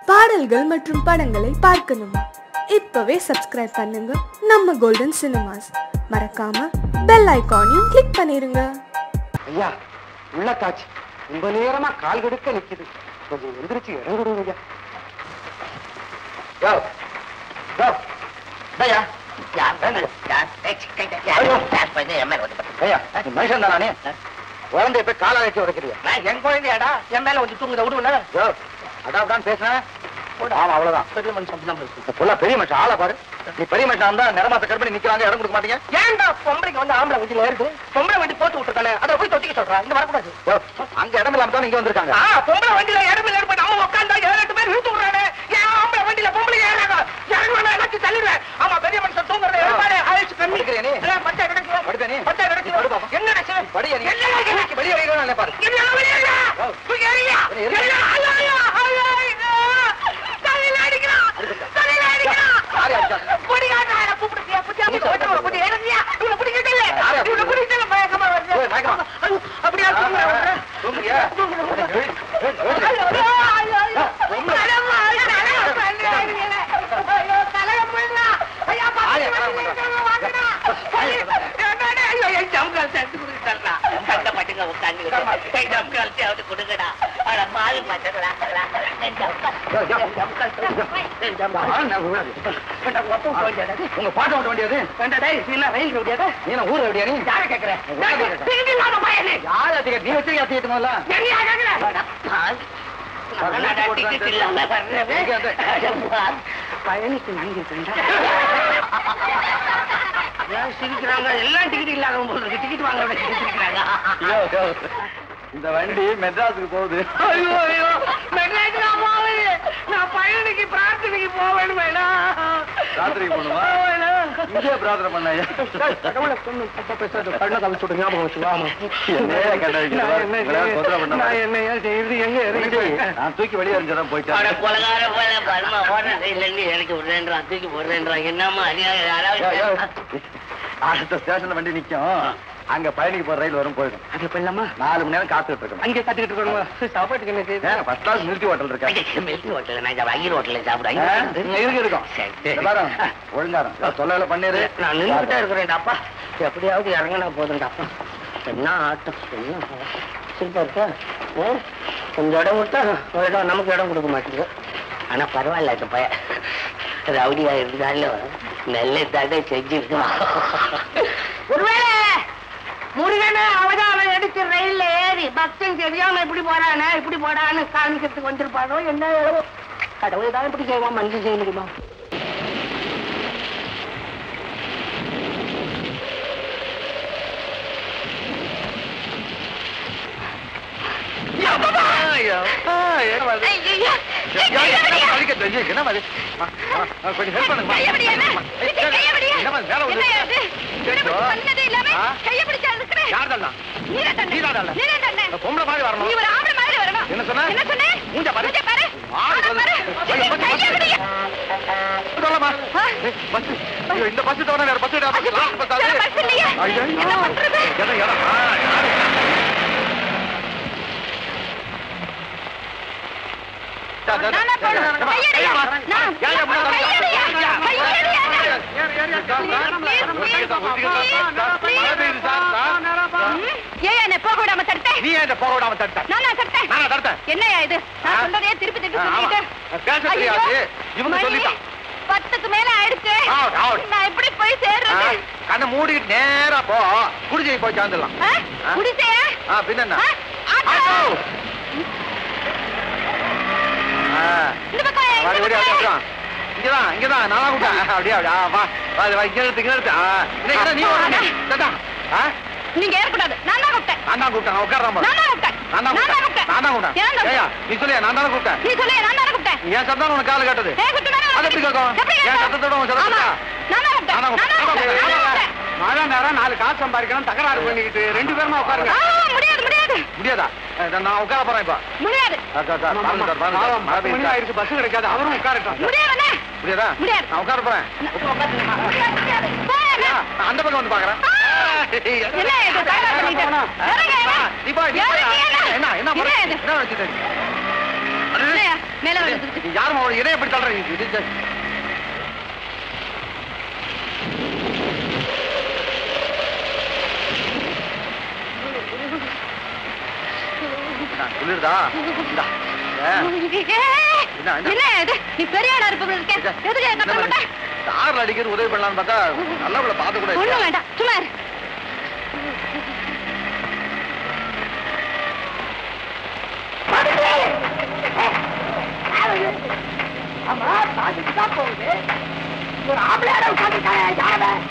பாடல்கள் மற்றும் படங்களை பார்க்கணுமா இப்பவே சப்ஸ்கிரைப் பண்ணுங்க நம்ம கோல்டன் சினிமாஸ் மறக்காம பெல் ஐகானையும் கிளிக் பண்ணிருங்க ஐயா உள்ள காட்சி ரொம்ப நேரமா கால் கெடுக்க நிக்குது கொஞ்சம் எந்திரிச்சு இடம் கொடுங்க ஐயா யோ யோ ஐயா ஐயா நீ மனுஷன் தானே குழந்தைய போய் கால வச்சு உடைக்கிறியா என் குழந்தையாடா என் மேல வந்து தூங்குத விடுவில்ல யோ அதான் பேசுனேன் ஆமா அவ்வளவுதான் பெரிய மனுஷன் தான் பேசும் இந்த புள்ள பெரிய மனுஷன் ஆளை பாரு நீ பெரிய மனுஷன் இருந்தா நிறமாத்த கற்பனை நிக்கிறாங்க இடம் கொடுக்க மாட்டீங்க ஏன்டா பொம்பளைக்கு வந்து ஆம்பளை வண்டியில ஏறுது பொம்பளை வண்டி போட்டு விட்டுருக்கானே அதை போய் தொட்டிக்க சொல்றா இங்க வரக்கூடாது யோ, அங்க இடம் இல்லாம தான் இங்க வந்திருக்காங்க ஆ பொம்பளை வண்டியில இடமில்ல ஏற்பட்டு நம்ம உட்காந்தா ஏழு எட்டு பேர் இழுத்து விடுறானே ஏன் ஆம்பளை வண்டியில பொம்பளை ஏறாங்க இறங்குவானே எல்லாத்தையும் தள்ளிடுவேன் ஆமா பெரிய மனுஷன் தூங்குறது எழுப்பானே ஆயுசு கம்மி படுக்கிறியா நீ? ஏன் பட்டை கிடைக்கும் படுப்பே நீ? பட்டை படு கிடைக்கும் பாப்பா. என்ன நினைச்சு படியா நீ என்ன நினைச்சு? வெளியே வைக்கணும் பாரு என்ன வெளியேறா? தூக்கி எறியா? வெளியே எறியா? எறியா? ஐயோ, ஐயோ, ஐயோ, ஐயோ. தலையில அடிக்கிறான். தலையில அடிக்கிறான். யாரு அடிச்சா? பிடிக்காதா? என்னை கூப்பிடுறியா? பிடிச்சா, பிடிச்சா, பிடிச்சா, பிடிச்சா, பிடிச்சா, எறியா? இவனை பிடிக்கவில்லை. யாரு இவனை பிடிக்கவில்லை, மயக்கமா வருது. ஏய், மயக்கமா? ஐயோ, அப்படியா தூங்குறா, வருது? தூங்குறியா? தூங்குறா. ஏய், ஏய், ஏய். ஐயோ, ஐயோ, ஐயோ. தலைமா, தலைமா, தலைமா, ஐயோ, தலையை புடுங்கா. ஐயா, ஆயா, பக்கத்துல ஆயா, வந்து ஆயா. நிக்கிறவங்க வாங்கடா. ஐயோ, என்னடா, ஐயோ, என் ஜம்கால் சேர்த்து கொடுத்துட்டா. சண்டை பட்டுங்க உட்காந்து ஜம்கால் தேவை கொடுங்கடா அட மாறி மாட்டங்களா யோ, யோ, ஆ, நான் விடாது. உங்க பாட்டு ஓட்ட வேண்டியது நீ என்ன ஊர் எப்படியா நீ யாரை கேக்குற? யாரை கேக்குற? திரும்பி இல்லாம பையனே. யார் அத்திக்க நீ வச்சு அத்திக்கிட்டு முதல்ல என்னையா கேக்குற? பயணிக்கு வாங்கிருக்கா ஏன் சிரிக்கிறாங்க எல்லாம் டிக்கெட் இல்லாத போது டிக்கெட் வாங்க விட சிரிக்கிறாங்க யோ, யோ. இந்த வண்டி மெட்ராஸுக்கு போகுது ஐயோ ஐயோ மெட்ராஸ் நான் போவேன் நான் பயணிக்கு பிரார்த்தனைக்கு போவேன் வேணாம் ராத்திரிக்கு போகணுமா? இங்கே பிரார்த்தனை பண்ணாயா கடவுளை கொண்டு தப்பா பேசாத கண்ணை கவிச்சு விட்டு ஞாபகம் வச்சு வாமா என்னையா கண்ணை வைக்கிற? நான் என்ன இவ்வளவு தொந்தரவு பண்ண நான் என்னையா செய்யுது எங்க இறங்கி நான் தூக்கி வெளியே எறிஞ்சிடறேன் அட போயிட்டேன் கொலகார போல பர்மா ஓடுறது இல்லைன்னு எனக்கு விடுறேன்றான் தூக்கி போடுறேன்றான் என்னம்மா அதிகாரம் யோ, யோ. யாராவது அடுத்த ஸ்டேஷன்ல வண்டி நிக்கும் அங்க பயணிக்கு போற ரயில் வரும் போயிடும் அது போயிடலாமா நாலு மணி நேரம் காத்துட்டு இருக்கணும் அங்கே கத்துக்கிட்டு இருக்கணுமா சாப்பாட்டுக்கு என்ன செய்யுது ஏன் ஃபர்ஸ்ட் கிளாஸ் நிறுத்தி ஹோட்டல் இருக்கேன் மெல்கி ஹோட்டல் நான் இந்த வயிறு ஹோட்டல்ல சாப்பிடுறேன் இருக்கு இருக்கும் சரி, சரி. இந்த பாரு, ஒழுங்காரம் தொல்லையில பண்ணிரு நான் நின்றுட்டே இருக்கிறேன் அப்பா எப்படியாவது இறங்கினா போதும்டா அப்பா என்ன ஆட்டம் என்ன சிரிப்பா இருக்கா ஆ? கொஞ்சம் இடம் விட்டா ஒரு இடம் நமக்கு இடம் கொடுக்க மாட்டேங்குது ஆனா பரவாயில்ல இந்த பையன் ரவுடியா இருந்தாலும் நல்ல தடை செஞ்சிருக்கான் ஒருவேளை முருகனை அவதாரம் எடுத்து ரயில்ல ஏறி பக்தன் தெரியாம இப்படி போறானே இப்படி போறான்னு காமிக்கிறதுக்கு வந்திருப்பானோ என்ன கடவுள் தான் இப்படி செய்வான் மனுஷன் செய்ய முடியுமா கொஞ்சம் help பண்ணுங்கம்மா. என்னம்மா, மேல வந்து- ஆ? யார் தள்ளா? நீ தான் தள்ளா? இந்த பொம்பளை மாதிரி வரணும். என்ன சொன்ன? மூஞ்ச பாரு. ஆள் சொல்லு. ஐயோ, பஸ், பஸ். சொல்லம்மா. ஏய், பஸ். ஐயோ, இந்த பஸ் தவிர வேற பஸ் கிடையாது. லாஸ்ட் பஸ் அது. ஐயோ, இடம், இடம். ஆ, யாரு? தா, தா, தா. நானா போகணும். ஏம்மா, கையடியா. ஏம்மா. நான். ஏன் ஏன் முன்னாடி வரீங்க? கையடியா. கையடியா. ஏறு, ஏறு, ஏறு. Sir, sir. ஒரு கை சார், ஒரு கை சார். சார், மழை பெய்யுது சார், சார். ஏன் என்னை போக விடாம தடுத்தேன் நீ ஏன் இதை போக விடாம தடுத்த? நானா தடுத்தேன் நானா தடுத்தேன்? என்னையா இது நான் ஆ? சொல்றதே திருப்பி திருப்பி ஆ, ஆமா. சொல்லிட்டு பேச தெரியாது. இவங்க மணி சொல்லிட்டான். பத்துக்கு மேல ஆயிடுச்சு Out, out. நான் எப்படி போய் ஆ, சேர்றது கண்ணை மூடிட்டு நேரா போ குடிஜை போய் சேர்ந்துடலாம் ஆ? ஆ? குடிசையா ஆ பின்ன என்ன? ஆ? ஆட்டோ. ஆட்டோ. ஆ, இந்த பக்கம் இந்த வாடி, வாடி, பக்கம். அப்படியே அப்படியே. இங்கதான் இங்கதான் நான் தான் கூப்பிட்டேன் அப்படியே அப்படியே ஆ, வா வா வா இங்க நிறுத்து இங்க நிறுத்து ஆ என்ன, என்ன, நீ அப்பா, வரணும். தாத்தா. ஆ நீங்க ஏறக்கூடாது நான் தான் கூப்பிட்டேன் நான் தான் கூப்பிட்டேன் நான் உட்கார்றான் பாரு. நான் தான் கூப்பிட்டேன் நான் தான் கூப்பிட்டேன் நான் தான் கூப்பிட்டேன் ஏன் தான் ஏய்யா, நீ சொல்லியா நான் தானே கூப்பிட்டேன் நீ சொல்லியா நான் தானே கூப்பிட்டேன் என் சத்தம் உனக்கு காது கேட்டது ஏன் கூப்பிட்டு தானே அது எப்படி கேட்கும்? எப்படி என் கேட்கும்? சத்தத்தோட உன் சத்தம் ஆமா. கேட்குதா? நான் தான் கூப்பிட்டேன் நான் தான் நான் தான் கூப்பிட்டேன். கூப்பிட்டேன் நான் தான் கூப்பிட்டேன் மழை நேரம் நாலு காசு சம்பாதிக்கணும் தகராறு பண்ணிக்கிட்டு ரெண்டு பேருமா உட்காருங்க ஆ, முடியாது முடியாது முடியாதா அஹ் நான் உட்கார போறேன் இப்ப முடியாது அக்கா, அக்கா, பாருங்க சார், பாருங்க சார். மழை பத்து மணி பெய்யுது சார். ஆயிடுச்சு பஸ் கிடைக்காது அவரும் உட்காரட்டும் முடியாதுண்ணே முடியாதா முடியாது. நான் உட்கார போறேன் முடியாது முடியாது போறேண்ணே. ஏன்? நான் அந்த பக்கம் வந்து பாக்குறேன் ஆ! என்ன இது தகராறு பண்ணிட்டு? இறங்க, இறங்க. நீ போய், நீ போய். இறங்க, இறங்க. என்ன என்ன என்ன பண்ண- இது? என்ன வச்சுட்டு என்னய்யா? மேல வந்து நீ யாரும் அவளை இணைய எப்படி தள்ளுற இது இது- இந்தா, குளிருதா இந்தா. ஏ, என்ன, என்ன? என்ன இது நீ பெரிய ஆளா இருப்ப இருக்க இது, எதுக்கு இந்த கட்ட மாதிரி மாட்டேன் தாரில் அடிக்கிறது உதவி பண்ணலாம்னு பார்த்தா நல்லவளை பார்த்து கூட ஒண்ணும் இல்லையா? வேண்டாம் சும்மா இரு. ஆமா பாத்துட்டு தான் போகுது ஒரு ஆம்பளையார உட்காந்துட்டாங்க யாரவன்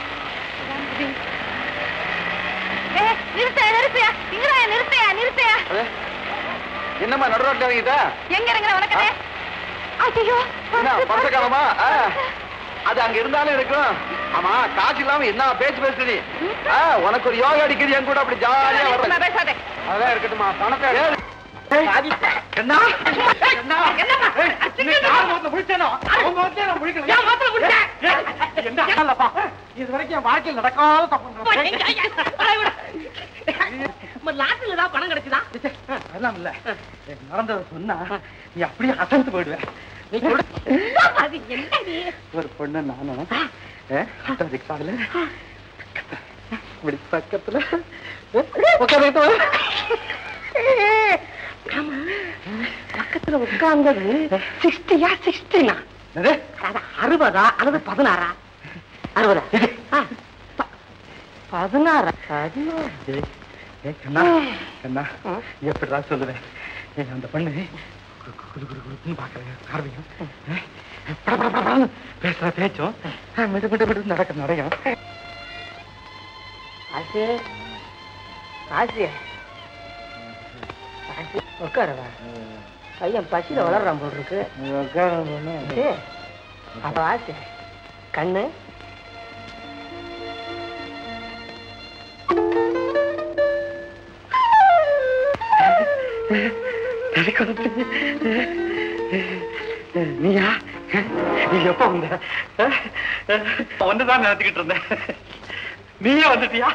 ஏய், நிறுத்து நிறுத்தியா இங்கடா நிறுத்தியா நிறுத்தியா அது, என்னம்மா நடு ரோட்ல இறங்கிட்ட எங்க இருக்கிற உனக்கு ஐயோ என்ன பசக்காலமா அது அங்க இருந்தாலும் இருக்கும் ஆமா காசு இல்லாம என்ன பேச்சு பேசுற நீ ஆ, உனக்கு ஒரு யோகா அடிக்குது என் கூட அப்படி ஜாலியா வர்ற பேசாதே அதான் இருக்கட்டுமா பணத்தை எடு. என்ன என்ன என்னம்மா? ஏய், இன்னைக்கு யார் முகத்துல முழிச்சேனோ, அவங்க முகத்துல நான் முழிக்கல. என் முகத்துல முழிச்சேன். ஏய், என்ன இல்லப்பா, இது வரைக்கும் என் வாழ்க்கையில் நடக்காத தப்பு லாட்டில தான் பணம் கிடைச்சுதா அதெல்லாம் இல்ல நடந்ததை சொன்னா நீ அப்படியே அசந்து போயிடுவேன் நீ கூட அது என்ன நீ ஒரு பொண்ணு நானும் ஆ, ஆட்டோ ரிக்ஷாவில் இப்படி பக்கத்துல உட்காந்துட்டு ஆமா பக்கத்துல உட்கார்ந்தது சிக்ஸ்டியா சிக்ஸ்டினா அது அறுபதா அல்லது பதினாறா அறுபதா ஆ, ப- பதினாறா பதினாறு என்ன என்ன எப்படிடா சொல்லுவேன் ஏய், அந்த பொண்ணு குறு குறு குறு குறுன்னு பாக்குறேன் பார்வையும் ஆ, பட பட படன்னு பேசுற பேச்சும் ஆ, மிடு மிடு மிடு நடக்க நடையும் ஆசி ஆசி ஆசி உட்காரவா பையன் பசியில வளர்றான் போல் இருக்கு ஏ, அப்ப ஆசி கண்ணு நீயா நீ எப்ப வந்த ஒன்னுதான் நினைச்சுக்கிட்டு இருந்தேன் நீயே வந்துட்டியா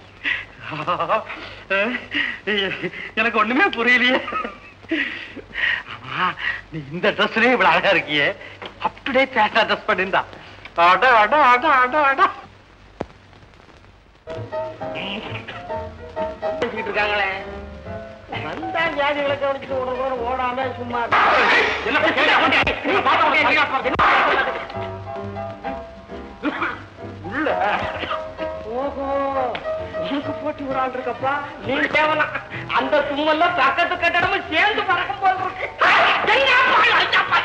எனக்கு ஒண்ணுமே புரியலையே ஆமா நீ இந்த ட்ரெஸ்லயே இவ்வளவு அழகா இருக்கியே அப் டு டேட் ஃபேஷனா ட்ரெஸ் பண்ணிருந்தா அட அட அட அட அட பேசிக்கிட்டு இருக்காங்களே வந்தா வியாதிகளை கவனிச்சுட்டு உடனே ஓடாம சும்மா என்ன கேட்டா வந்து, என்ன பார்த்தா உடனே என்ன பார்த்தா? உள்ள ஓஹோ உனக்கு போட்டி ஒரு ஆள் இருக்கப்பா நீ தேவலாம் அந்த தும்மல்ல பக்கத்து கட்டடமும் சேர்ந்து பறக்கும் போல் இருக்கு எங்க அப்பா, எங்க அப்பா?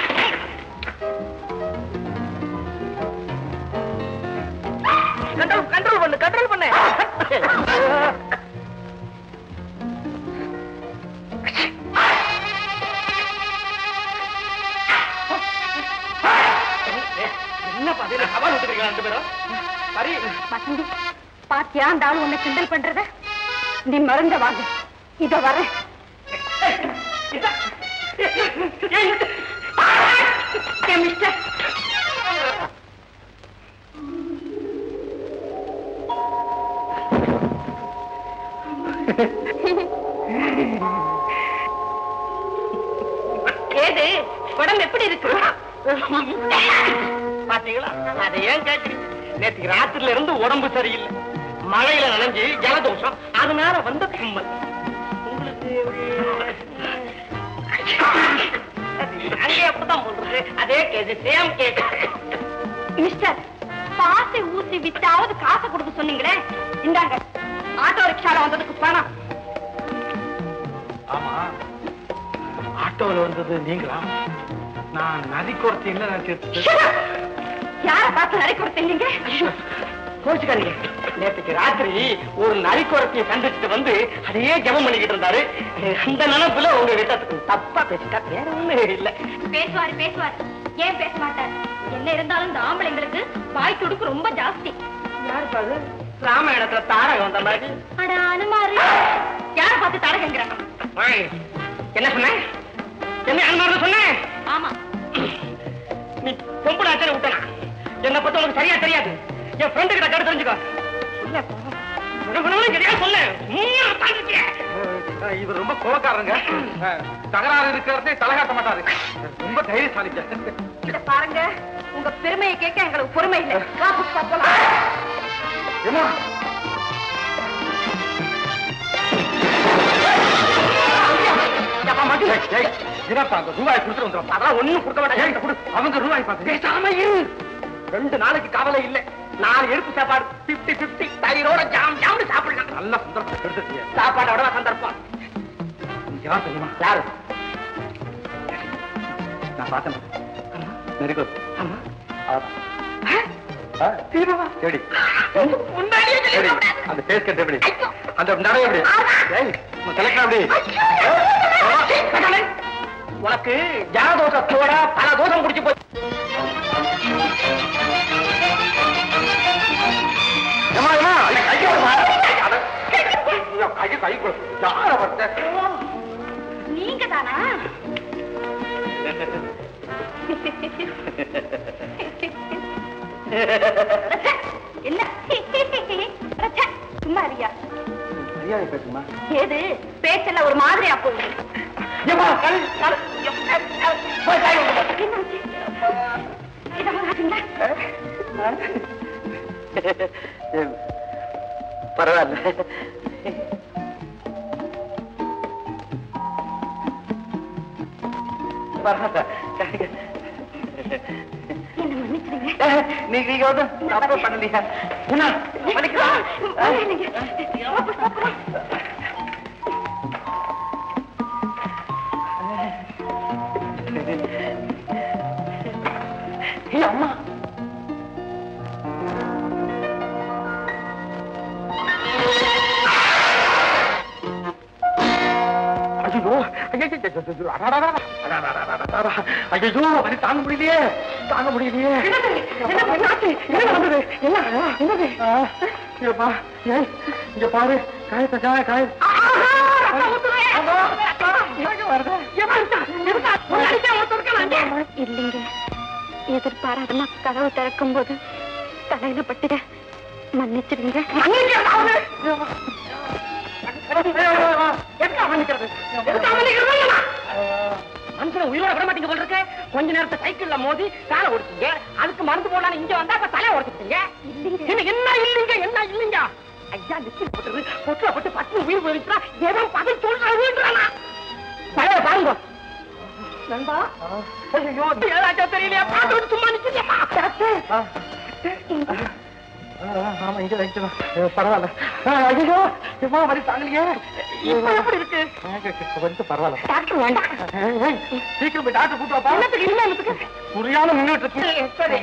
கண்ட்ரோல் கண்ட்ரோல் பண்ணு கண்ட்ரோல் பண்ணு என்ன பாத்தீங்கன்னா சவால் விட்டுருக்கீங்க ரெண்டு பேரும் சரி வசந்தி பாத்தியா அந்த ஆள் உன்னை கிண்டல் பண்றத நீ மருந்த வாங்க இத வர மிஸ்டர் ஏது உடம்பு எப்படி இருக்கு பாத்தீங்களா அதை ஏன் கேக்குறீங்க நேற்றுக்கு ராத்திரில இருந்து உடம்பு சரியில்லை மழையில நனைஞ்சு ஜலதோஷம் அதனால வந்த தும்மல் உங்களுக்கு அங்கே அப்படிதான் போடுறது அதே கேஸ் சேம் கேஸ் மிஸ்டர் பாசி ஊசி வித்தாவது காசை கொடுக்க சொன்னீங்களே இந்தாங்க ஆட்டோ ரிக்ஷால வந்ததுக்கு பணம் ஆமா ஆட்டோல வந்தது நீங்களா நான் நதி குறைச்சி என்ன நினைச்சிட்டு யார பார்த்து நரை கொடுத்தீங்க கோச்சுக்காதீங்க நேற்றுக்கு ராத்திரி ஒரு நரிக்குறத்தையை சந்திச்சுட்டு வந்து அதையே ஜெபம் பண்ணிக்கிட்டு இருந்தாரு அந்த நினைப்புல உங்க விட்டத்துக்கு தப்பா பேசிட்டா வேற ஒண்ணும் இல்ல பேசுவாரு பேசுவாரு ஏன் பேச மாட்டார் என்ன இருந்தாலும் இந்த ஆம்பளைங்களுக்கு வாய் துடுக்கு ரொம்ப ஜாஸ்தி யாரு பாரு ராமாயணத்துல தாரகம் வந்த மாதிரி அட அனுமாரு யார பார்த்து தரகங்கிறாங்க ஏய், என்ன சொன்ன என்ன அனுமாரம் சொன்ன ஆமா நீ பொம்பளை அச்சனை விட்டனா என்ன பத்தி உனக்கு சரியா தெரியாது என் ஃப்ரெண்டு கிட்ட கேட்டு தெரிஞ்சுக்கோ சொல்லப்பா. உனக்கு ஒண்ணும் தெரியாது சொல்லு. மூணு தாண்டிட்டியே. இவர் ரொம்ப கோபக்காரங்க தகராறு இருக்கிறதே தலைகாட்ட மாட்டாரு ரொம்ப தைரியசாலிங்க இத பாருங்க உங்க பெருமையை கேட்க எங்களுக்கு பொறுமை இல்லை வா புஷ்பா போலாம் ஏமா என்னப்பா அந்த ரூபாய் கொடுத்துட்டு வந்துடும் அதெல்லாம் ஒண்ணும் கொடுக்க மாட்டேன் ஏய், கொடு. அவங்க ரூபாய் பார்த்து பேசாம இரு ரெண்டு நாளைக்கு கவலை இல்ல நாலு எடுப்பு சாப்பாடு பிப்டி பிப்டி தயிரோட ஜாம் ஜாம்னு சாப்பிடலாம் நல்ல சந்தர்ப்பம் கெடுத்துட்டியே சாப்பாடோட சந்தர்ப்பம் யார் தெரியுமா யாரு நான் பார்த்தேன் வெரி குட் ஆமா சரி முன்னாடியே சரி சொல்லிருக்க அந்த பேஸ் கட்டு எப்படி அந்த நடை எப்படி ஏய் செலக்ட் எப்படி கூடாது. உனக்கு ஜனதோஷத்தோட பல தோஷம் குடிச்சு போச்சு ஏமா ஏமா கை கொடுமா கை கை கொடு யார பத்த நீங்க தானா என்ன அச்சா, சும்மா இருக்கியா மரியாதை பேசுமா ஏது பேச்செல்லாம் ஒரு மாதிரியா போகுது ஏம்மா, கல், கல், போய் கை கொண்டு வா. என்னாச்சு இதெல்லாம் ஆச்சுங்களா? பரவாயில்ல பரவாயில்ல என்ன மன்னிச்சிடுங்க நீங்க நீங்க வந்து தப்பு பண்ணலையா என்ன மன்னிக்கலாம் இல்லைங்க. சாப்பிடு, சாப்பிடு. ஏய், அம்மா ஐயோ ஐயோ வலி தாங்க முடியலையே தாங்க முடியலையே என்ன வந்தது என்ன என்னது ஏப்பா ஏய் இங்க பாரு காயத்தை காய காய இல்லைங்க எதிர்பாராதமா கதவு திறக்கும் போது தலையில பட்டுட மன்னிச்சிடுங்க மனுஷனை உயிரோட விட மாட்டீங்க போல இருக்கு கொஞ்ச நேரத்தை சைக்கிள்ல மோதி காலை ஓடிச்சீங்க அதுக்கு மருந்து போடலான்னு இங்க வந்தா அப்ப தலையை உடைச்சிட்டீங்க என்ன என்ன இல்லைங்க என்ன இல்லைங்க ஐயா நிச்சயம் போட்டது பொட்டுல போட்டு பத்து உயிர் போயிருச்சா ஏதோ பதில் சொல்றானா தலையை பாருங்க நண்பா ஐயோ ஏதாச்சும் தெரியலையா பார்த்து விட்டு சும்மா நிக்கிறீமா ஆமா இங்க வைக்கலாம் பரவாயில்ல ஐயோ ஏமா வலி தாங்கலையே இப்ப எப்படி இருக்கு வந்து பரவாயில்ல டாக்டர் வேண்டாம் ஏய், ஏய், சீக்கிரம் போய் டாக்டர் கூட்டு வாப்பா என்னத்துக்கு இல்ல என்னத்துக்கு புரியாம நின்னுட்டு இருக்கு சரி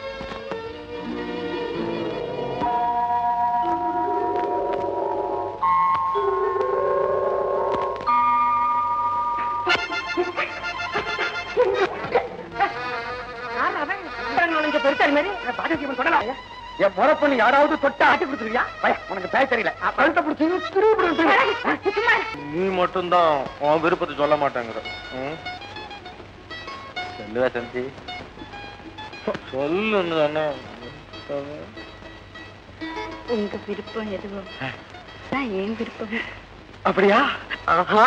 பெருசாரி மாதிரி பாஜகீவன் சொல்லலாம் என் முறை பண்ணி யாராவது தொட்டா ஆட்டி கொடுத்துருவியா பய உனக்கு பேச தெரியல கழுத்தை பிடிச்சி திருப்பி நீ மட்டும்தான் உன் விருப்பத்தை சொல்ல மாட்டேங்கிற ம்? சொல்லுவ சந்தி சொல்லுன்னு தானே சொல்லு. உங்க விருப்பம் எதுவோ தான் என் விருப்பம் அப்படியா ஆஹா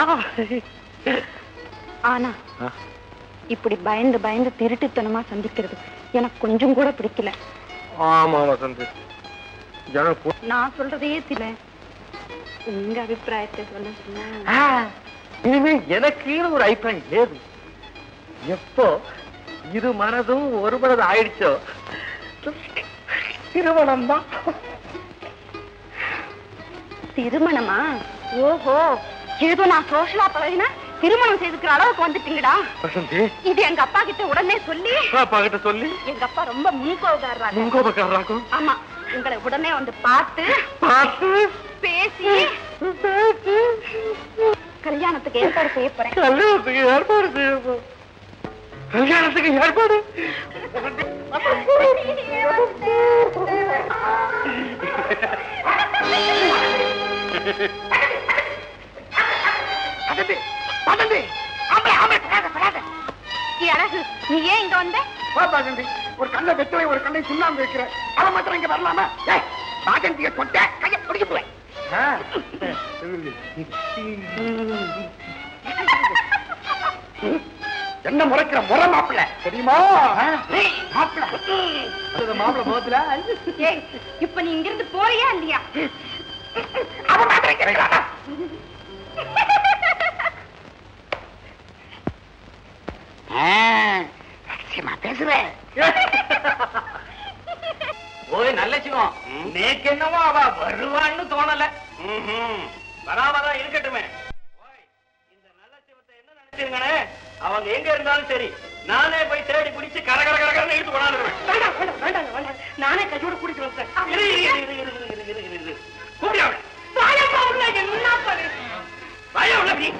ஆனா ஆ. இப்படி பயந்து பயந்து திருட்டுத்தனமா சந்திக்கிறது எனக்கு கொஞ்சம் கூட பிடிக்கல ஆமா வசந்தி ஜனம் கூ- நான் சொல்றதையே சில உங்க அபிப்பிராயத்தை சொல்ல சொன்னா ஆ, இனிமே எனக்குன்னு ஒரு அபிப்பிராயம் ஏது எப்போ இரு மனதும் ஒரு மனது ஆயிடுச்சோ திருமணம் தான் திருமணமா ஓஹோ ஏதோ நான் சோஷலா பழகினா திருமணம் செய்துக்கிற அளவுக்கு வந்துட்டீங்கடா வசந்தி இது எங்க அப்பா கிட்ட உடனே சொல்லி பாப்பா கிட்ட சொல்லி எங்க அப்பா ரொம்ப முன்கோபக்காரராக முங்கோபக்காரராக்கும் ஆமா உங்களை உடனே வந்து பார்த்து பார்த்து பேசி கல்யாணத்துக்கு ஏற்பாடு செய்ய போறேன் கல்யாணத்துக்கு ஏற்பாடு செய்யணும் கல்யாணத்துக்கு ஏற்பாடு பதந்து பதந்து ஆம்பளை ஆம்பளை படாத படாத நீ அழகு நீ ஏன் இங்க வந்த பாஜந்தி ஒரு கண்ணை வெத்தலை ஒரு கண்ணை சுண்ணாம்பு வைக்கிறேன் அவன் மாத்திரம் இங்க வரலாமா ஏய் பாஜந்திய தொட்ட கையை பிடிக்க போவேன் என்ன முறைக்கிற முறை மாப்பிள்ள தெரியுமா மாப்பிள்ள மாப்பிள்ள முகத்துல ஏய், இப்ப நீ இங்கிருந்து போறியா இல்லையா அவன் மாத்திரை கிடைக்கிறானா பேசுற ஓய் நல்ல சிவம் நேக்கு என்னவோ அவ வருவான்னு தோணல வராமதான் இருக்கட்டுமே ஓய், இந்த நல்ல சிவத்தை என்ன நினைச்சிருங்கனே அவங்க எங்க இருந்தாலும் சரி நானே போய் தேடி பிடிச்சு கர கர கரகரன்னு எடுத்து கொண்டாந்துருவேன் நானே கையோட குடிச்சு வந்தேன் இரு இரு இரு இரு இரு இரு இரு இரு இரு கூப்பிடு அவனை. வாயம்மா உள்ள, என்ன பாரு. வாயா உள்ள நீ.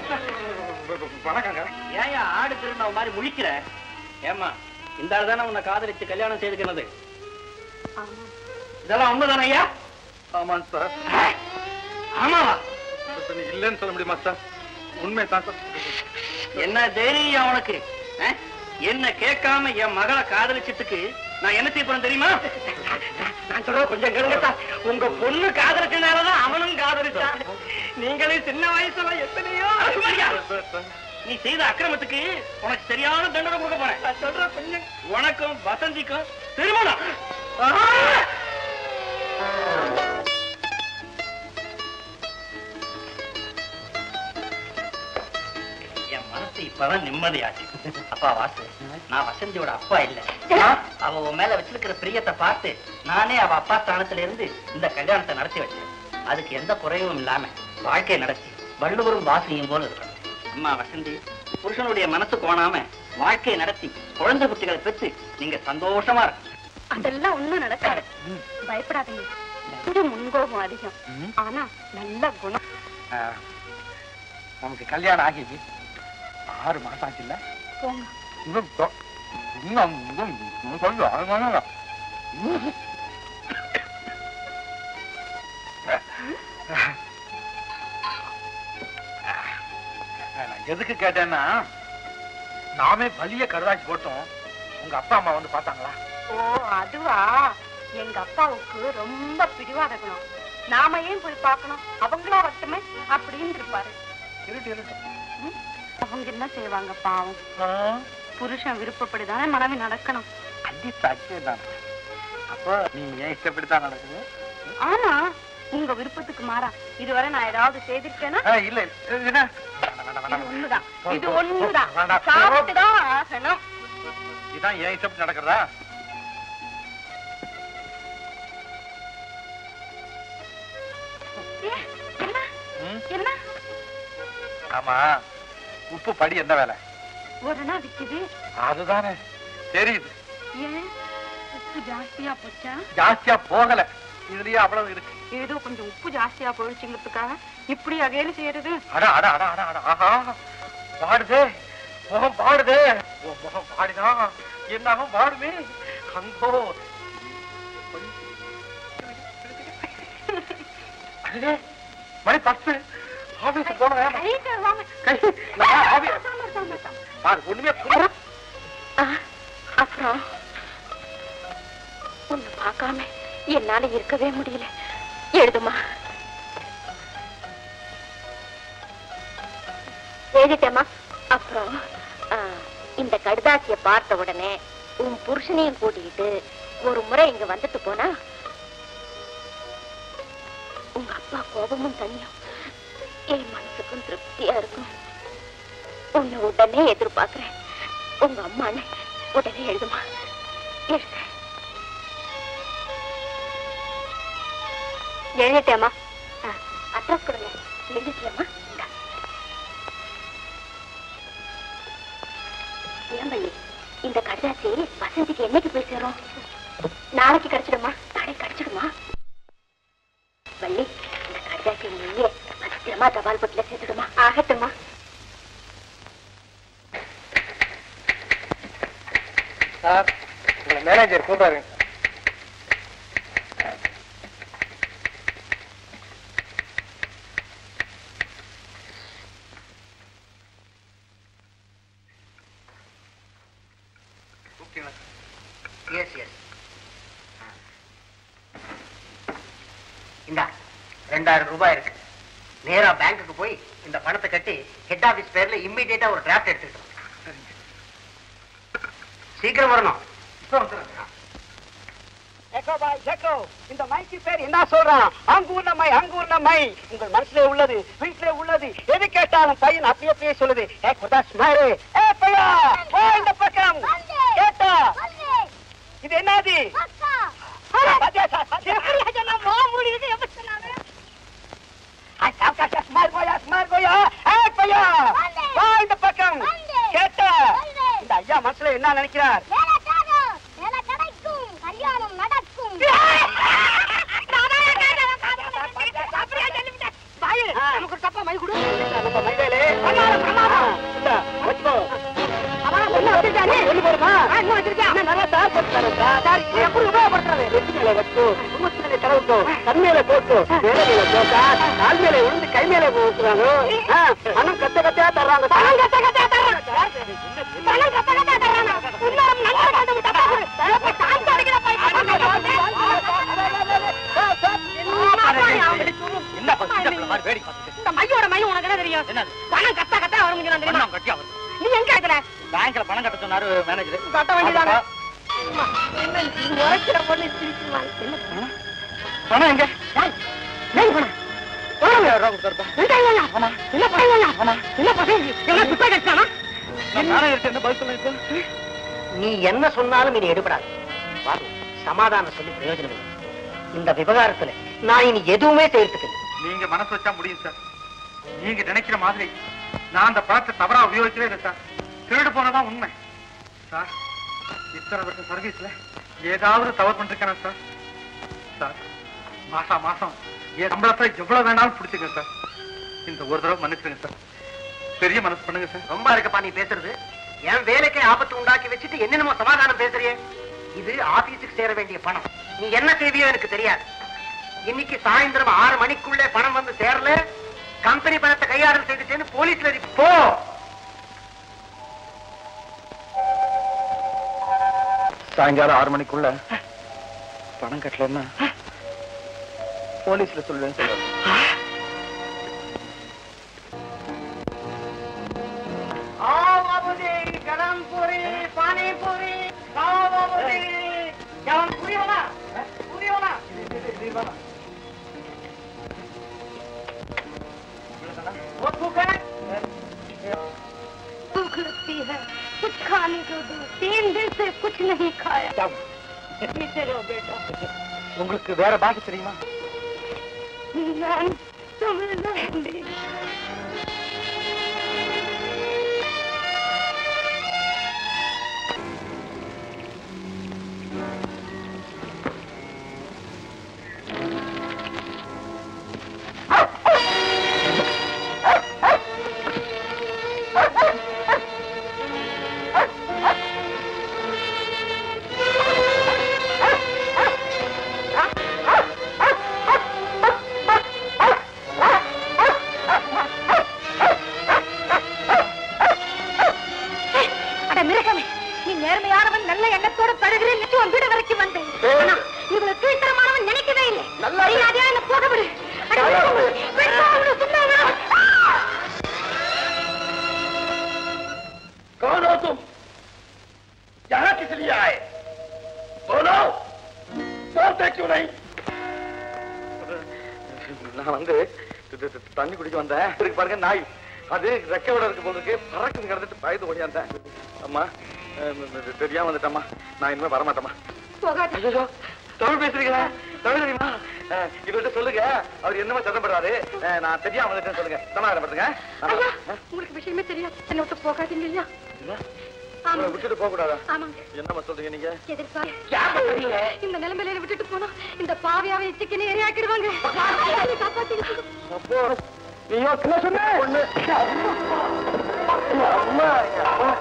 ஏன்யா ஆடு திருநவ மாதிரி முழிக்கிற ஏம்மா இந்த ஆள் தானே உன்னை காதலிச்சு கல்யாணம் செய்துக்கிறது இதெல்லாம் உண்மைதானே ஐயா ஆமாம் சார் ஆமாவா இப்ப நீ இல்லைன்னு சொல்ல முடியுமா சார் உண்மை தான் சார் என்ன தைரியம் அவனுக்கு அஹ்? என்ன கேட்காம என் மகளை காதலிச்சதுக்கு நான் என்ன செய்ய போறேன் தெரியுமா நான் சொல்ற கொஞ்சம் கேளுங்கத்தா உங்க பொண்ணு காதலிச்சனாலதான் அவனும் காதலிச்சான் நீங்களே சின்ன வயசுல எத்தனையோ நீ செய்த அக்கிரமத்துக்கு உனக்கு சரியான தண்டனை கொடுக்க போறேன் நான் சொல்ற கொஞ்சம் உனக்கும் வசந்திக்கும் திருமணம் ஆஹா! என் மனசு இப்பதான் நிம்மதியாச்சு அப்பா வாசு நான் வசந்தியோட அப்பா இல்ல அவ உன் மேல வச்சிருக்கிற பிரியத்தை பார்த்து நானே அவ அப்பா ஸ்தானத்துல இருந்து இந்த கல்யாணத்தை நடத்தி வச்சேன் அதுக்கு எந்த குறைவும் இல்லாம வாழ்க்கை நடத்தி வள்ளுவரும் வாசியும் போல இருக்கணும் அம்மா வசந்தி புருஷனுடைய மனசு கோணாம வாழ்க்கையை நடத்தி குழந்தை குட்டிகளை பெற்று நீங்க சந்தோஷமா இருக்கு அதெல்லாம் ஒண்ணும் நடக்காது பயப்படாதீங்க கொஞ்சம் முன்கோபம் அதிகம் ஆனா நல்ல குணம் நமக்கு கல்யாணம் ஆகி ஆறு மாசம் ஆச்சு இல்ல போங்க நான் எதுக்கு கேட்டேன்னா நாமே வலிய கருதாச்சி போட்டோம் உங்க அப்பா அம்மா வந்து பார்த்தாங்களா ஓ அதுவா எங்க அப்பாவுக்கு ரொம்ப பிடிவாத குணம் நாம ஏன் போய் பார்க்கணும் அவங்களா வரட்டுமே அப்படின்னு இருப்பாரு இருட்டு இருட்டு ம்? அவங்க என்ன செய்வாங்க பாவம் புருஷன் விருப்பப்படிதானே மனைவி நடக்கணும் அடி சாட்சியே தான் அப்போ நீ ஏன் இப்படித்தான் நடக்குது ஆனா உங்க விருப்பத்துக்கு மாறா இதுவரை நான் ஏதாவது செய்திருக்கேனா ஆ, இல்ல இல்ல. என்ன? இது ஒண்ணுதான் இது ஒண்ணுதான் வேண்டாம். சாப்பிட்டுதான் ஆகணும் இதான் ஏன் இஷ்டப்பட்டு நடக்கிறதா ஏ, என்ன ம்? என்ன ஆமா உப்பு படி என்ன வேலை ஒரு நாள் விக்குது அதுதானே தெரியுது ஏன் உப்பு ஜாஸ்தியா போச்சா ஜாஸ்தியா போகல இதுலயே அவ்வளவு இருக்கு ஏதோ கொஞ்சம் உப்பு ஜாஸ்தியா போயிடுச்சுங்கிறதுக்காக இப்படி அகையில செய்யறது அட அட அட அட அட ஆஹா பாடுதே முகம் பாடுதே உன் முகம் பாடினா என்னாகும் பாடுமே அங்கோ அடடே, மணி பத்து ஆபீஸ் போன கை தருவாங்க. கை நான் ஆபீஸ் பாரு ஒண்ணுமே புரியல ஆ, அப்புறம் உன்னை பார்க்காம என்னால இருக்கவே முடியல எழுதுமா எழுதிட்டேம்மா அப்புறம் ஆ, இந்த கடுதாசிய பார்த்த உடனே உன் புருஷனையும் கூட்டிக்கிட்டு ஒரு முறை இங்க வந்துட்டு போனா உங்க அப்பா கோபமும் தனியும் என் மனசுக்கும் திருப்தியா இருக்கும் உன்னை உடனே எதிர்பார்க்கிறேன் உங்க அம்மான்னு உடனே எழுதுமா எழுத எழுதிட்டேம்மா அட்ரஸ் கொடுங்க எழுதிட்டியம்மா இந்தா. ஏன் வள்ளி இந்த கடிதாசி வசந்திக்கு என்னைக்கு போய் சேரும் நாளைக்கு கிடைச்சிடுமா நாளைக்கு கிடைச்சிடுமா வள்ளி இந்த கடிதாசி நீயே பத்திரமா தபால் பொட்டில சேர்த்துடுமா ஆகட்டுமா சார் உங்களை மேனேஜர் கூப்பிடாருங்க எஸ் எஸ் இந்தா ரெண்டாயிரம் ரூபாய் இருக்கு நேரா பேங்க்குக்கு போய் இந்த பணத்தை கட்டி ஹெட் ஆபீஸ் பேர்ல இம்மிடியேட்டா ஒரு டிராஃப்ட் எடுத்துக்கிட்டோம் சீக்கிரம் வரணும் எக்கோ பாய் எக்கோ இந்த மைக்கு பேர் என்ன சொல்றான் அங்கூர்ன மை அங்கூர்ன மை உங்கள் மனசுல உள்ளது வீட்டுல உள்ளது எது கேட்டாலும் பையன் அப்படியே அப்படியே சொல்லுது ஏ குதாஸ் மாரு ஏ பையா ஓ இந்த பக்கம் கேட்டா இது என்னது அட, பாத்தியா, சா- பாத்தியா? ஐ, சாப்பிட்டா, சா, ஸ்மார் போயா ஸ்மார் போயா ஏ பையா வா இந்த பக்கம் கேட்டா இந்த ஐயா மனசுல என்ன நினைக்கிறார் கல்யாணம் நடக்கும் நமக்கு ஒரு தப்பா மை கொடு நம்ம மைவேலே பிரமாதம் பிரமாதம் இந்த வச்சுக்கோ ஒண்ணு வச்சிருக்கானே ஒண்ணு போடுமா இன்னும் வச்சிருக்கா நல்லா சார் போட்டு தரேன் சார் எப்படி உபயோகப்படுத்துறது வெற்றி மேல வச்சு உமத்து மேல தடவுக்கோ கண் மேல போட்டு மேல மேல போட்டா கால் மேல விழுந்து கை மேல போக்குறாங்க பணம் கத்த கத்தையா தர்றாங்க பணம் கத்த கத்தையா தர்றாங்க பணம் கத்த கத்தையா தர்றாங்க உன்னோட நண்பர் கண்டு தப்பா போய் காந்து அடிக்கிற என்ன பசிச்சப்பல மாதிரி வேடி பார்த்துட்டு இந்த மையோட மையம் உனக்கு என்ன தெரியும் என்னது? பணம் கத்த கத்த வரும் தெரியுமா பணம் கட்டியா வருது நீ எங்க இருக்கிற பேங்க்ல பணம் கட்ட சொன்னாரு மேனேஜர் கட்ட வேண்டியதானே என்ன நீ உரைக்கிற பொண்ணு சிரிக்குமா என்ன பணம்? பணம் எங்க டேய், டேய் பணம். பணம். ஐயாயிரம் ரூபா கொடுத்தாருப்பா இந்த ஐயா. என்ன பணம் ஐயா? என்ன பணம்? எவ்வளவு துப்பை கட்டினானா? மேனேஜர் என்ன பதில் சொல்ல இப்போ நீ என்ன சொன்னாலும் இது எடுபடாது வாது சமாதானம் சொல்லி பிரயோஜனம் இல்லை இந்த விவகாரத்துல நான் இனி எதுவுமே சேர்த்துக்கல நீங்க மனசு வச்சா முடியும் சார் நீங்க நினைக்கிற மாதிரி நான் அந்த பணத்தை தவறா உபயோகிக்கவே இல்லை சார் திருடு போனதான் உண்மை சார் இத்தனை வருஷம் சர்வீஸ்ல ஏதாவது தவறு பண்ணிருக்கேனா சார் சார் மாசா மாசம் என் சம்பளத்தை எவ்வளவு வேணாலும் பிடிச்சிங்க சார் இந்த ஒரு தடவை மன்னிச்சிருங்க சார் பெரிய மனசு பண்ணுங்க சார் ரொம்ப இருக்குப்பா நீ பேசுறது என் வேலைக்கே ஆபத்து உண்டாக்கி வச்சுட்டு என்னென்னமோ சமாதானம் பேசுறியே இது ஆபீஸுக்கு சேர வேண்டிய பணம் நீ என்ன செய்வியோ எனக்கு தெரியாது இன்னைக்கு சாயந்தரம் ஆறு மணிக்குள்ளே பணம் வந்து சேரல கம்பெனி பணத்தை கையாடல் செய்துட்டேன்னு போலீஸ்ல ரி- போ சாயங்காலம் ஆறு மணிக்குள்ள பணம் கட்டலன்னா போலீஸ்ல சொல்லுவேன்னு சொல்லுவாங்க ஆவாபுதி, கரம் பூரி, பானி பூரி, சாவாபுதி. எவன் புரியவனா? புரியவனா? वो भूख है? भूख लगती है कुछ खाने को दो तीन दिन से कुछ नहीं खाया पीछे रहो बेटा உங்களுக்கு வேற பாக்கி தெரியுமா நான் தமிழ்நாடு அட மிருகமே நீ நேர்மையானவன் நல்ல எண்ணத்தோட பழகிறேன் உன் வீடு வரைக்கும் வந்தேன் ஆனா, இவ்வளவு கீழ்த்தரமானவன் நினைக்கவே இல்லை மரியாதையா என்ன போக விடு அட மிருகமே, விடுடா, அவனை சும்மா விடு. कौन हो तुम यहाँ किस लिए आए बोलो बोलते क्यों नहीं நான் வந்து த- த- த- தண்ணி குடிக்க வந்தேன் இருக்கு பாருங்க நாய் அது ரெக்கையோட இருக்கு போல இருக்கு பறக்குது கிடந்துட்டு பயந்து ஓடியாந்தேன் அம்மா அஹ், தெ- தெரியாம வந்துட்டம்மா நான் இனிமே வரமாட்டேம்மா போகாத ஐயோ தமிழ் பேசுறீங்களா தமிழ் தெரியுமா அஹ், இவர்கிட்ட சொல்லுங்க அவர் என்னமா சத்தப்படுறாரு அஹ், நான் தெரியாம வந்துட்டேன்னு சொல்லுங்க சமாதானப்படுத்துங்க ஐயா உங்களுக்கு விஷயமே தெரியாது என்ன விட்டு போகாதீங்க ஐயா உங்களை ஆமாங்க விட்டுட்டு போக கூடாதா ஆமாங்க என்னம்மா சொல்றீங்க நீங்க எதிர்ப்பா இந்த நிலைமையில விட்டுட்டு போனா இந்த பாவியாவை சிக்கனே எரியாக்கிடுவாங்க காப்பாத்தி அப்போ நீ யோசனை சொன்ன ஒண்ணு அம்மா அம்மா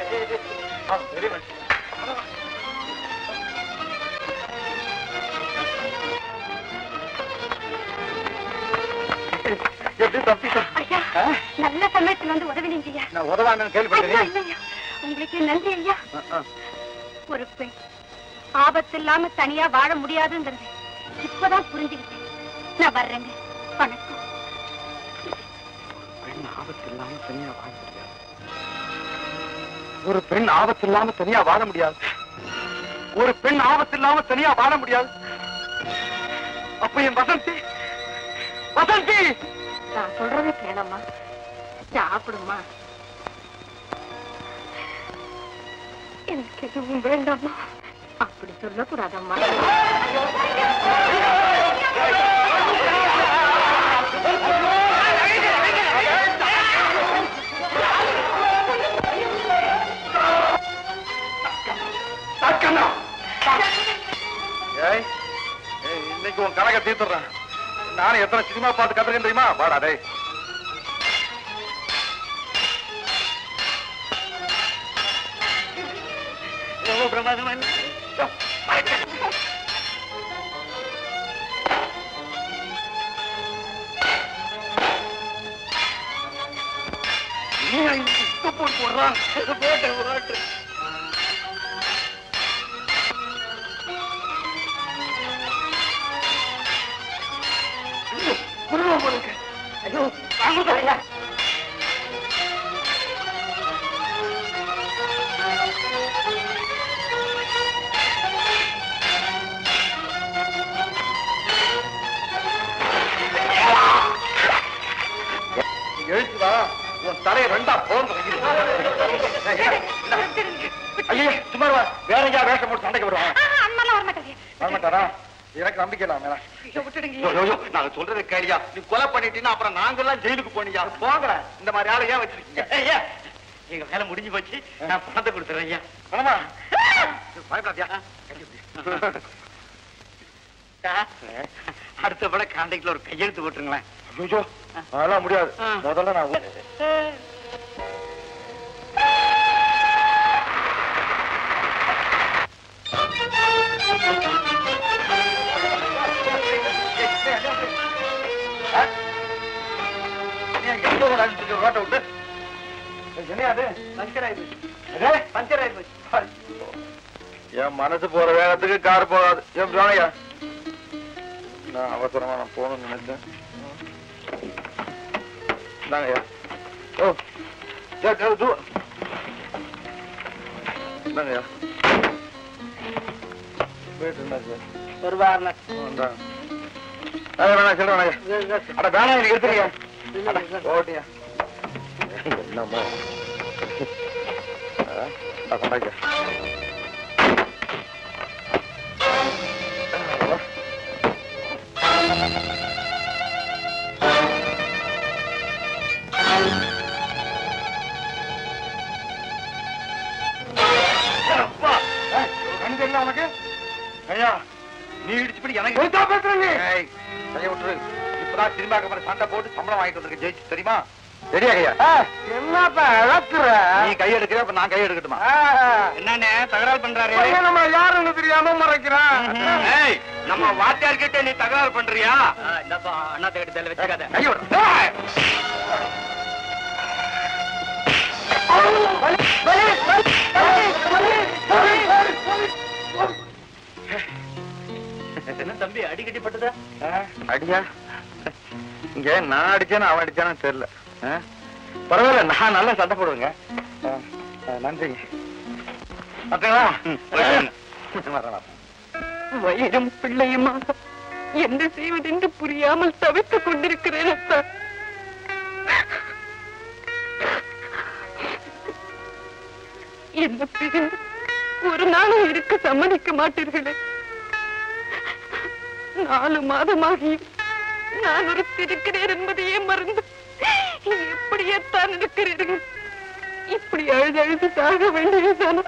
வெரி மச் எப்படி தப்பிட்டோம் ஐயா ஆ? நல்ல சமயத்துல வந்து உதவினீங்க ஐயா நான் உதவாங்கன்னு ஐயா, கேள்விப்பட்டேன் ஐயா, உங்களுக்கு நன்றி ஐயா ஆ, ஆ. ஒரு பெண் ஆபத்து இல்லாம தனியா வாழ முடியாதுங்கிறது இப்பதான் புரிஞ்சுக்கிட்டேன் நான் வர்றேங்க வணக்கம் பெண் ஆபத்து இல்லாம தனியா வாழ முடியாது ஒரு பெண் ஆபத்து இல்லாம தனியா வாழ முடியாது ஒரு பெண் ஆபத்து இல்லாம தனியா வாழ முடியாது அப்ப என் வசந்தி வசந்தி நான் சொல்றதை கேளம்மா சாப்பிடுமா எனக்கு எதுவும் வேண்டாமா அப்படி சொல்லக்கூடாதம்மா தக்கண்ணா. ஏய், ஏய், இன்னைக்கு உன் கணக்க தீர்த்துறேன் நானும் எத்தனை சினிமா பார்த்து கத்துறேன் தெரியுமா வாடா டேய் எவ்வளவு பிரமாதமா இல்லை? நீ அங்க உப்பு போட்டு போடுறான் போட்டு போட்டு குருவம் போலுக்கு ஐயோ வாங்க பாருங்க எழுச்சி வா உன் தலையை ரெண்டா போந்து ஐயோ சும்மா வா வேற எங்கேயா வேஷம் போட்டு சண்டைக்கு வருவான் அண்ணாலாம் வரமாட்டேங்க வரமாட்டாரா எனக்கு நம்பிக்கை இல்லாம நாங்க சொல்றது கேளியா நீ கொலை பண்ணிட்டீங்கன்னா அப்புறம் நாங்கெல்லாம் ஜெயிலுக்கு போனியா போங்க இந்த மாதிரி ஆளை ஏன் வச்சிருக்கீங்க ஐயா எங்க வேலை முடிஞ்சு போச்சு நான் பணத்தை கொடுத்துறேன் ஐயா பணமா பயப்படாதியா சார், அடுத்த பட கான்டாக்ட்ல ஒரு கையெழுத்து போட்டுருங்களேன் ஐயோ அதெல்லாம் முடியாது ஆ. முதல்ல நான் ஊ- ஆ? நீ எங்க போன அடிச்சுட்டு ரோட்டை விட்டு என்ன அது பஞ்சர் ஆயிடுச்சு எது? பஞ்சர் ஆயிடுச்சு ஐயோ. என் மனசு போற வேகத்துக்கு கார் போகாது என் ஜானையா நான் அவசரமா நான் போகணும்னு நினைச்சேன் இந்தாங்கய்யா ஓ ஏ, ஏ, தூ. இந்தாங்கய்யா போயிட்டு இருந்தாச்சு ஒரு வாரம் இந்தாங்க அது வேணா சொல்ல வேணாங்க அட வேணாம் எனக்கு எடுத்துருங்க ஓட்டியா என்னம்மா ஆ, நான் கொண்டாக்க உனக்கு ஐயா நீ இடிச்சுப்படி எனக்கு ஏய், கையை விட்டுரு இப்பதான் சினிமாக்கு அப்புறம் சண்டை போட்டு சம்பளம் வாங்கிட்டு வந்திருக்க ஜெயிச்சு தெரியுமா சரியா கையா என்னப்பா இழக்குற நீ கை எடுக்கிற அப்ப நான் கை எடுக்கட்டுமா என்னண்ணே தகராறு பண்றாரு நம்ம யாருன்னு தெரியாம மறைக்கிறான் ஏய், நம்ம வாத்தியார் கிட்ட நீ தகராறு பண்றியா இந்தப்பா அண்ணா தேடி தலை வச்சுக்காத கை விடு ஏய்! என்ன தம்பி அடிக்கடி பட்டுதா ஆ, அடியா இங்க நான் அடிச்சேனா அவன் அடிச்சானு தெரியல ஆ? பரவாயில்ல நான் நல்லா சண்டை போடுவேங்க ஆ, ஆ, நன்றிங்க பார்த்தீங்களா வரேன், வரேன். வயிறும் பிள்ளையுமாக என்ன செய்வதென்று புரியாமல் தவித்துக் கொண்டிருக்கிறேன் அத்தா என்ன பிரிந்து ஒரு நாளும் இருக்க சம்மதிக்க மாட்டீர்களே நாலு மாதமாகி நான் ஒரு இருக்கிறேன் என்பதையே மறந்து எப்படியேத்தான் இருக்கிறீர்கள் இப்படி அழுது அழுது சாக வேண்டியதுதானே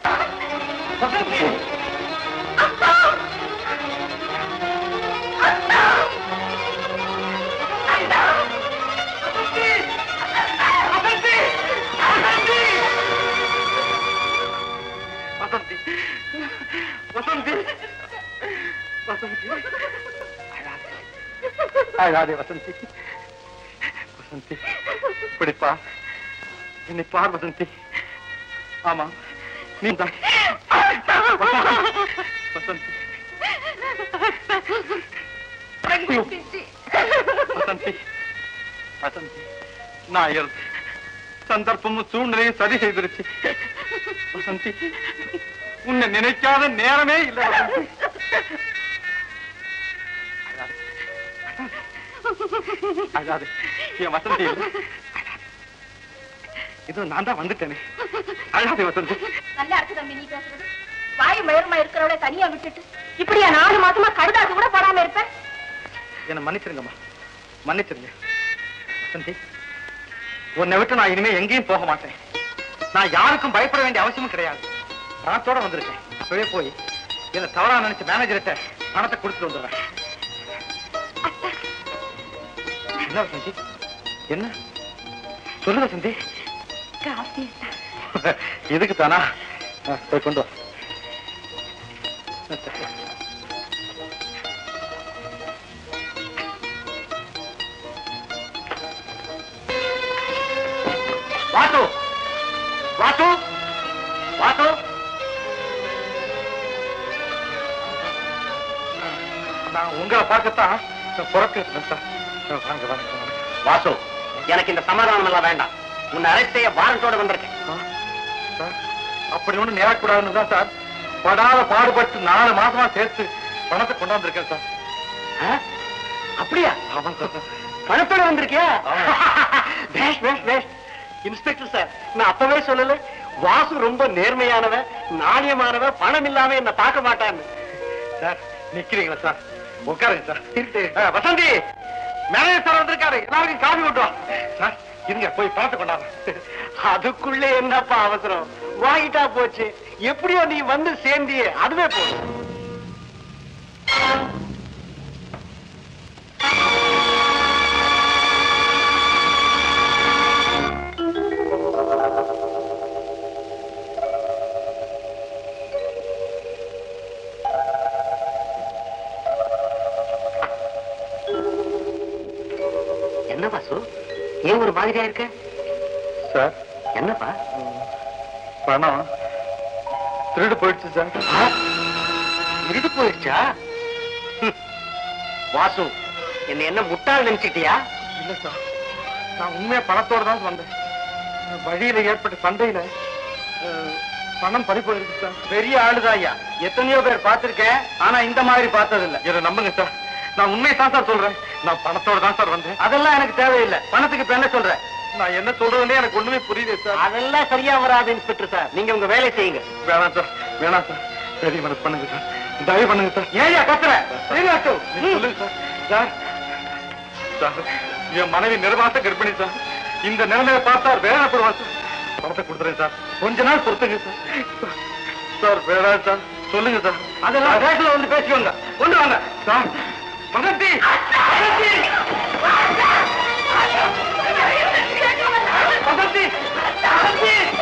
அழாதே வசந்தி வசந்தி இப்படி பார் என்னை பார் வசந்தி ஆமா நீ தான் வசந்தி ஐயோ. வசந்தி வசந்தி நான் இருந்து சந்தர்ப்பமும் சூழ்நிலையும் சரி செய்திருச்சு வசந்தி உன்னை நினைக்காத நேரமே இல்லை வசந்தி அழாதே என் வசந்தி இல்லை இதோ நான் தான் வந்துட்டேனே அழாதே வசந்தி நல்லா இருக்கு தம்பி நீ பேசுறது வாய் மயரமா இருக்கிறவளை தனியா விட்டுட்டு இப்படியா நாலு மாசமா கடுதாசு கூட போடாம இருப்பேன் என்னை மன்னிச்சிருங்கம்மா மன்னிச்சிருங்க வசந்தி உன்னை விட்டு நான் இனிமே எங்கேயும் போக மாட்டேன் நான் யாருக்கும் பயப்பட வேண்டிய அவசியமும் கிடையாது பணத்தோட வந்திருக்கேன் இப்பவே போய் என்ன தவறா நினைச்ச மேனேஜர்கிட்ட பணத்தை கொடுத்துட்டு வந்துடுறேன் என்ன வசந்தி என்ன சொல்லு வசந்தி காஃபி இதுக்கு தானா போய் கொண்டு வா வாசு வாசு வாசு நான் உங்களை பார்க்கத்தான் புறப்பட்டு சார் வாங்க வாங்க வாங்க. வாசு எனக்கு இந்த சமாதானம் எல்லாம் வேண்டாம் உன்னை அரெஸ்ட் செய்ய வாரண்டோட வந்திருக்கேன் ஆ, சார், அப்படி ஒண்ணு நேரக்கூடாதுன்னு தான் சார் படாத பாடுபட்டு நாலு மாசமா சேர்த்து பணத்தை கொண்டாந்துருக்கேன் சார் ஆ? அப்படியா ஆமாம் சார் பணத்தோட வந்திருக்கியா ஆமா. பேஷ் பேஷ் பேஷ் இன்ஸ்பெக்டர் சார் நான் அப்பவே சொல்லல வாசு ரொம்ப நேர்மையானவன் நாணயமானவன் பணம் இல்லாம என்ன பார்க்க மாட்டான்னு சார் நிக்கிறீங்களா சார் உட்காருங்க சார் ஆ, வசந்தி மேனேஜர் சார் வந்திருக்காரு எல்லாருக்கும் காபி கொண்டு வா சார் இருங்க போய் பணத்தை கொண்டாடுறேன் அதுக்குள்ள என்னப்பா அவசரம் வாங்கிட்டா போச்சு எப்படியோ நீ வந்து சேர்ந்தியே அதுவே போதும் என்ன வாசு ஏன் ஒரு மாதிரியா இருக்க சார் என்னப்பா பணம் திருடு போயிடுச்சு சார் ஆ? இருட்டு போயிடுச்சா ஹம். வாசு என்ன என்ன முட்டாள் நினைச்சிட்டியா இல்ல சார் நான் உண்மையா பணத்தோட தான் வந்தேன் வழியில ஏற்பட்ட சண்டையில அஹ், பணம் பறி போயிருக்கு சார் பெரிய ஆளுதாயா எத்தனையோ பேர் பார்த்திருக்கேன் ஆனா இந்த மாதிரி பார்த்தது இல்ல இதை நம்புங்க சார் நான் உண்மையை தான் சார் சொல்றேன் நான் பணத்தோட தான் சார் வந்தேன் அதெல்லாம் எனக்கு தேவையில்லை பணத்துக்கு இப்ப என்ன சொல்ற நான் என்ன சொல்றதுன்னே எனக்கு ஒண்ணுமே புரியல சார் அதெல்லாம் சரியா வராது இன்ஸ்பெக்டர் சார் நீங்க உங்க வேலையை செய்யுங்க வேணாம் சார் வேணாம் சார் சரி மனசு பண்ணுங்க சார் தயவு பண்ணுங்க சார் ஏயா கத்துற சீனிவாசு, நீ சொல்லுங்க சார் சார் சார் என் மனைவி நிர்வாச கர்ப்பிணி சார் இந்த நிலைமையை பார்த்தார் வேதனைப்படுவார் சார் பணத்தை கொடுத்துறேன் சார் கொஞ்ச நாள் பொறுத்துங்க சார் சார் வேணாம் சார் சொல்லுங்க சார் அதெல்லாம் ரேட்ல வந்து பேசிக்கோங்க கொண்டு வாங்க சார் மகந்தி மகந்தி மகந்தி மகந்தி